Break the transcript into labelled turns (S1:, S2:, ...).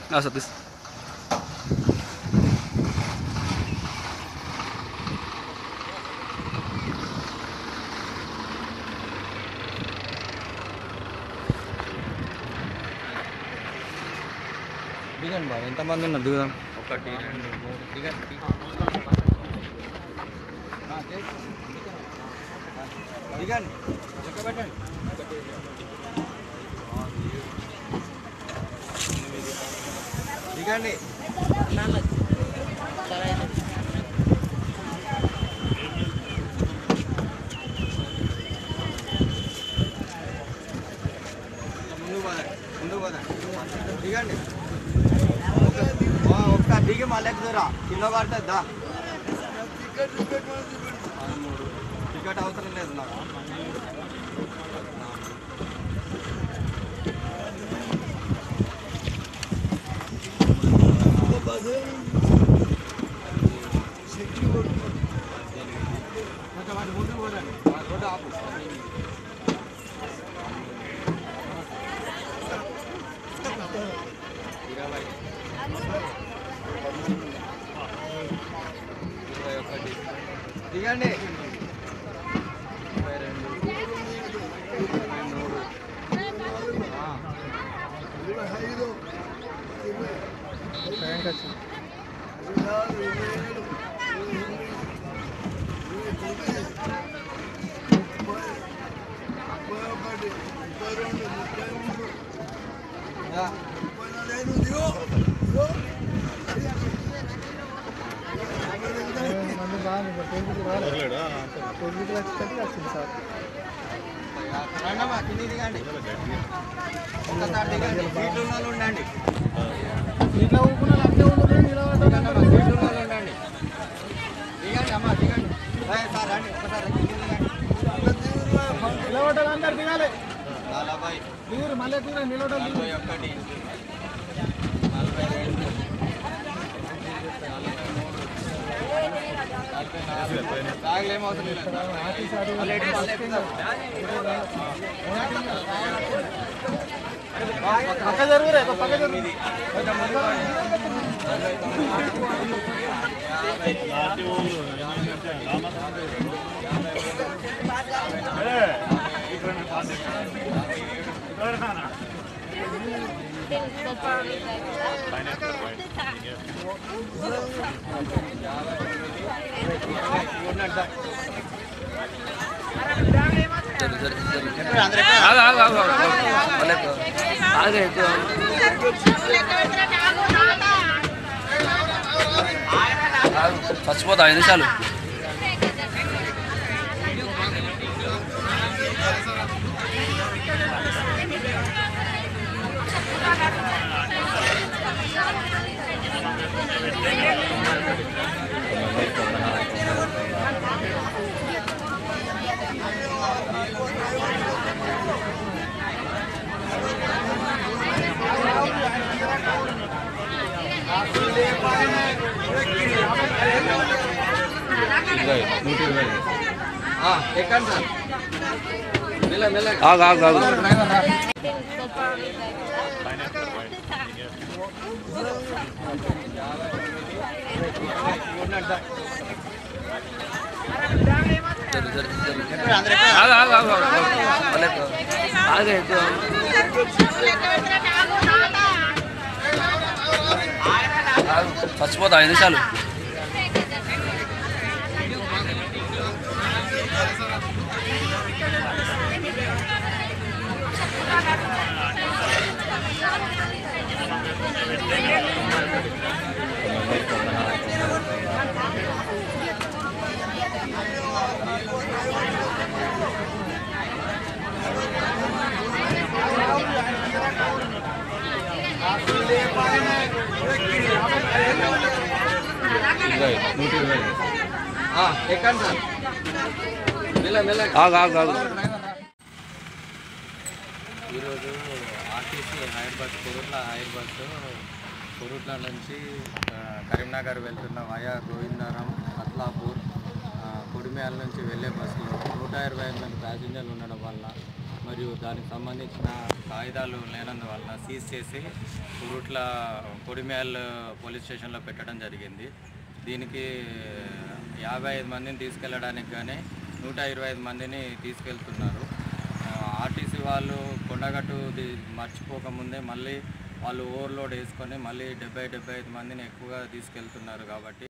S1: సతీష్ దిగండి బాబు ఎంతమంది ఉన్నారు దిగుదాం
S2: ఒకటి రెండు మూడు దిగండి
S1: దిగండి లెక్క పెట్టండి దిగండి ముందు పోదండి ముందు పోదండి దిగండి ఒక- ఒకసారి దిగి మళ్ళీ ఎక్కుదురా కింద పడుతుంది దా పదమూడు. టికెట్ అవసరం లేదు నాకు కొంచెం అటు ముందుకు పోదండి. ఆ రోడ్డు ఆపు. ఇరవై ఇరవై ఒకటి దిగండి ఇరవై రెండు ఇరవై మూడు ఆ. యా. రండమ్మా, కిందికి దిగండి ఒక్కసారి దిగండి సీట్లు ఉన్న వాళ్ళు ఉండండి దిగండమ్మా, సీట్లు ఉన్న వాళ్ళు ఉండండి దిగండి అమ్మా దిగండి ఏయ్, సార్ రండి ఒక్కసారి కిందికి దిగండి నలభై నలభై ఒకటి నలభై రెండు నలభై నాలుగు తాగలేం అవసరం లేదు మళ్ళీ ఎటు మళ్ళీ ఎక్కుదాం. ఎనిమిది. కొంచెం ముందుకు రండి. నలభై తొమ్మిది. యాభై. యాభై ఒకటి. యాభై రెండు. యాభై నాలుగు. యాభై ఏడు. ఆగు, ఆగు, ఆగు, ఆగు. మళ్ళీ ఎక్కు. ఆగు, ఎక్కు. ఆగు, చచ్చిపోతా ఐదు నిమిషాలు
S2: ఆ, ఎక్కండి సార్ మెల్ల మెల్ల
S1: ఆగు ఆగు ఆగు
S2: డ్రైవర్ రా.
S1: ఆగు ఆగు ఆగు ఆగు. మళ్ళీ ఎక్కు. ఆగు ఎక్కు. ఆగు, చచ్చిపోతా ఐదు నిమిషాలు
S2: ఆ, ఎక్కండి సార్ మెల్ల మెల్ల
S1: ఆగు ఆగు ఆగు
S2: డ్రైవర్ రా. ఈరోజు RTC hire bus Korutla hire bus Korutla నుంచి ఆ, కరీంనగర్ వెళ్తున్న వయా గోవిందారం అత్లాపూర్ ఆ, కొడిమేల నుంచి వెళ్ళే బస్సులో నూట ఇరవై ఐదు మంది ప్యాసింజర్లు ఉండడం వల్ల మరియు దానికి సంబంధించిన కాగితాలు లేనందువల్ల సీజ్ చేసి కురుట్ల కొడిమేల్ పోలీస్ స్టేషన్లో పెట్టడం జరిగింది దీనికి యాభై ఐదు మందిని తీసుకెళ్ళడానికి కానీ నూట ఇరవై ఐదు మందిని తీసుకెళ్తున్నారు ఆర్టీసీ వాళ్ళు కొండగట్టు ది- మర్చిపోకముందే మళ్ళీ వాళ్ళు ఓవర్లోడ్ వేసుకొని మళ్ళీ డెబ్బై డెబ్బై ఐదు మందిని ఎక్కువగా తీసుకెళ్తున్నారు కాబట్టి